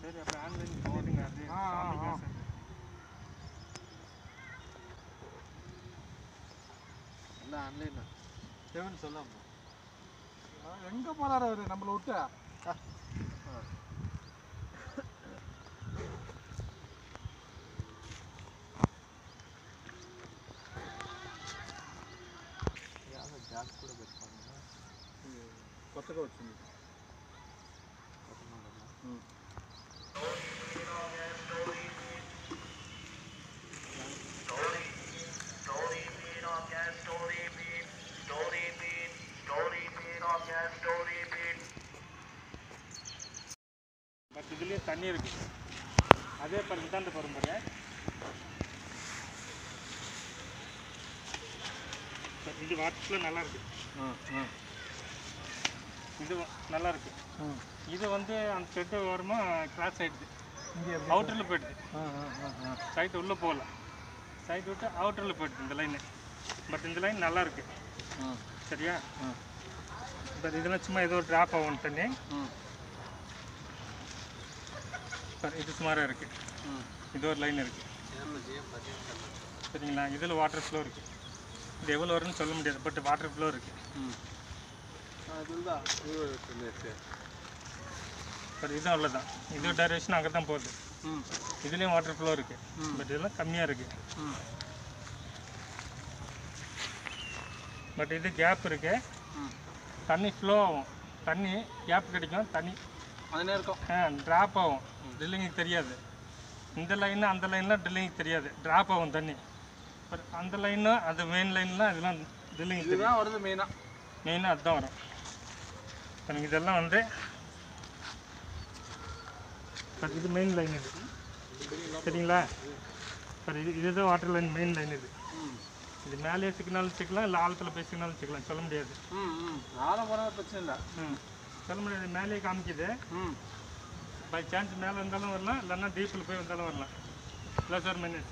சரி அப்போ ஆன்லைன் பண்ணிடுங்க அது ஆ, ஆ, சாமி ஆ. காசு எல்லாம் ஆன்லைன் செவன் சொல்லாமா எங்கே போகிறாரு அவர் நம்மளை விட்டு யாரும் ஜாக் கூட பெருப்பாங்க కొత్తగా వచ్చింది பட் இதுலேயே தண்ணி இருக்கு அதே பாருங்க இதாண்ட போகிற பாருங்க பட் இது வாட்டரில் நல்லா இருக்கு இது வ- நல்லா இருக்கு இது வந்து அந்த செட்டு ஓரமாக கிராஸ் ஆயிடுது இங்கே அவுட்டரில் போயிடுது சைட் உள்ளே போகல சைட் விட்டு அவுட்டரில் போயிடுது இந்த லைனு பட் இந்த லைன் நல்லா இருக்கு சரியா பட் இதெல்லாம் சும்மா ஏதோ ட்ராப் ஆகும் தண்ணி சார் இது சுமாராக இருக்கு இது ஒரு லைன் இருக்கு சரிங்களா இதில் வாட்டர் ஃப்ளோ இருக்கு இது எவ்வளோ வரும்னு சொல்ல முடியாது பட் வாட்டர் ஃப்ளோ இருக்கு பட் இதுவும் அவ்வளோதான் இது டைரக்ஷன் அங்கே தான் போகுது இதுலேயும் வாட்டர் ஃப்ளோ இருக்கு பட் இதெல்லாம் கம்மியாக இருக்கு பட் இது கேப் இருக்கு தண்ணி ஃப்ளோ ஆகும் தண்ணி கேப் கிடைக்கும் தண்ணி அதுனே இருக்கும் ட்ராப் ஆகும் ட்ரில்லிங்க்கு தெரியாது இந்த லைன் அந்த லைன்லாம் ட்ரில்லிங்க்கு தெரியாது ட்ராப் ஆகும் தண்ணி பட் அந்த லைனு அந்த மெயின் லைன்லாம் இதெல்லாம் ட்ரில்லிங் தெரியும் இதுதான் வருது மெயினாக மெயினாக அதுதான் வரும் எனக்கு இதெல்லாம் வந்து பட் இது மெயின் லைன் இது சரிங்களா பட் இது இதுதான் வாட்டர் லைன் மெயின் லைன் இது இது மேலேயே சிக்கினாலும் சிக்கலாம் இல்லை ஆழத்தில் போய் சிக்கினாலும் சிக்கலாம் சொல்ல முடியாது ம் ம் ஆழம் போனால் பிரச்சனை இல்லை ம் சொல்ல முடியாது மேலேயே காமிக்குது ம் பை சான்ஸ் மேலே வந்தாலும் வரலாம் இல்லைன்னா டீப்பில் போய் வந்தாலும் வரலாம் ப்ளஸ் ஒரு மைனஸ்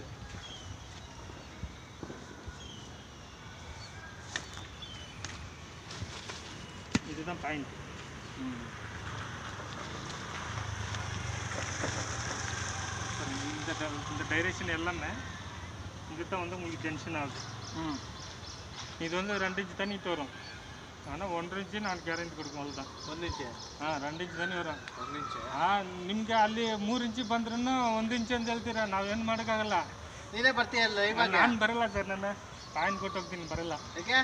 இதுதான் பாயிண்ட் இந்த ட- இந்த டைரக்ஷன் எல்லாமே இங்கே தான் வந்து உங்களுக்கு டென்ஷன் ஆகுது ம் இது வந்து ரெண்டு இன்ச்சு தண்ணி வரும் ஆனால் ஒன்றரை இன்ச்சு ನಾನು ಗ್ಯಾರಂಟಿ ಕೊಡ್ತೀನಿ ಅಲ್ದ ಒಂದು ಇಂಚೆ ಹಾಂ రెండు ಇಂಚ್ ತಣ್ಣಿ ವರ ಒಂದು ಇಂಚೆ ಹಾಂ ನಿಮಗೆ ಅಲ್ಲಿ ಮೂರು ಇಂಚು ಬಂದ್ರೂ ಒಂದು ಇಂಚು ಅಂತ ಹೇಳ್ತೀರಾ ನಾವೇನು ಮಾಡೋಕ್ಕಾಗಲ್ಲ ನೀನೇ ಬರ್ತೀಯಲ್ಲ ಇವಾಗ ನಾನು ಬರಲ್ಲ ಸರ್ ನಾನು ಕಾಯಿನ್ ಕೊಟ್ಟು ಹೋಗ್ತೀನಿ ಬರಲ್ಲ ಯಾಕೆ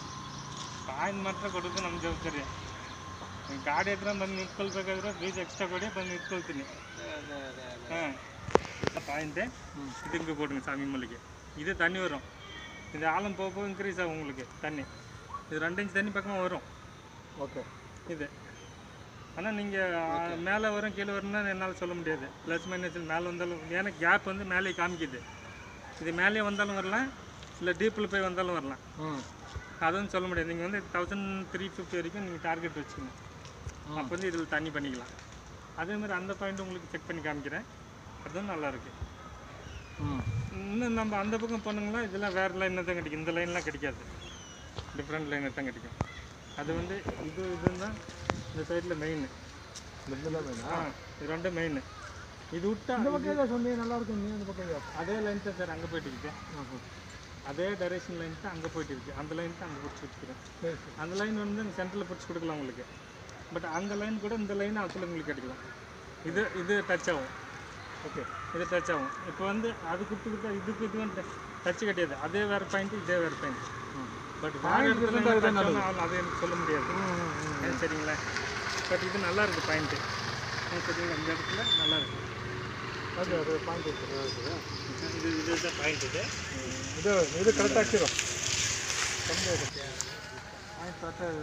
ಕಾಯಿನ್ ಮಾತ್ರ ಕೊಡೋದು ನಮ್ಮ ಜವಾಬ್ದಾರಿ ನೀವು ಗಾಡಿ ಹತ್ರ ಬಂದು ನಿಂತ್ಕೊಳ್ಬೇಕಾದ್ರೆ ಬೀಜ ಎಕ್ಸ್ಟ್ರಾ ಕೊಡಿ ಬಂದು ನಿಂತ್ಕೊಳ್ತೀನಿ ಅದೇ ಅದೇ ಅದೇ ஆ பாயிண்ட்டு இது இங்கே போடுங்க சாமி மல்லிகை இது தண்ணி வரும் இந்த ஆழம் போக போக இன்க்ரீஸ் ஆகும் உங்களுக்கு தண்ணி இது ரெண்டு இன்ச் தண்ணி பக்கமாக வரும் ಓಕೆ இது ஆனால் நீங்கள் மேலே வரும் கீழே வரும்னா என்னால் சொல்ல முடியாது ப்ளஸ் மைனஸில் மேலே வந்தாலும் ஏன்னா கேப் வந்து மேலே காமிக்குது இது மேலே வந்தாலும் வரலாம் இல்லை டீப்பில் போய் வந்தாலும் வரலாம் ಹ್ಞೂ அதுவும் சொல்ல முடியாது நீங்கள் வந்து தௌசண்ட் த்ரீ ஃபிஃப்டி வரைக்கும் நீங்கள் டார்கெட் வச்சுக்கணும் அப்போ வந்து இதில் தண்ணி பண்ணிக்கலாம் அதே மாதிரி அந்த பாயிண்ட் உங்களுக்கு செக் பண்ணி காமிக்கிறேன் அதுவும் நல்லா இருக்கு ಹ್ಞೂ இன்னும் நம்ம அந்த பக்கம் போனோம்னா இதெல்லாம் வேறு லைனில் தான் கிடைக்கும் இந்த லைன்லாம் கிடைக்காது டிஃப்ரெண்ட் லைனில் தான் கிடைக்கும் அது வந்து இது இதுதான் இந்த சைடில் மெயின் ಮಿಡ್ಲ್ ಬೇಡ ஆ இது ரெண்டும் மெயின் இது விட்டா இந்த பக்கம் ஏதோ சொன்னீங்க நல்லா இருக்கும் நீ அந்த பக்கம் ஏதோ அதே லைன் தான் சார் அங்கே போயிட்டு இருக்கு அதே டைரக்ஷன் லைன் தான் அங்கே போயிட்டு இருக்கு அந்த லைன் தான் அங்கே பிடிச்சி வச்சுக்கிறேன் சரி சரி அந்த லைன் வந்து சென்டரில் பிடிச்சி கொடுக்கலாம் உங்களுக்கு பட் அந்த லைன் கூட இந்த லைன் ஆக்சுவலாக உங்களுக்கு கிடைக்கலாம் இது இது டச் ஆகும் ஓகே இது டச் ஆகும் இப்போ வந்து அது கொடுத்து கொடுத்தா இதுக்கு இது வந்து டச் கிடையாது அதே வேறு பாயிண்ட் இதே வேறு பாயிண்ட் பட் வேறு இடத்துல touch ஆனாலும் அது எனக்கு சொல்ல முடியாது அது சரிங்களா பட் இது நல்லா இருக்கு பாயிண்ட்டு சரிங்களா இந்த இடத்துல நல்லா இருக்கு ಅದೇ ಅದೇ ಪಾಯಿಂಟ್ ಇರ್ತದೆ இது இது பாயிண்ட் இது ಇದು ಇದು ಕರೆಕ್ಟ್ ಆಗ್ತಿರೋ ತೊಂದರೆ ಇರುತ್ತೆ ಪಾಯಿಂಟ್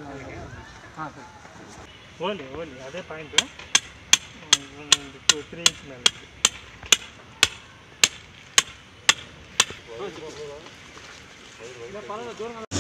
ಹಾಂ ಸರ್ ಓಲಿ ಓಲಿ ಅದೇ ಪಾಯಿಂಟು ಒಂದು ಟೂ ತ್ರೀ ಇಂಚ್ ಮೇಲೆ ಇருக்கு. ಪರವಾಗಿಲ್ಲ ದೂರ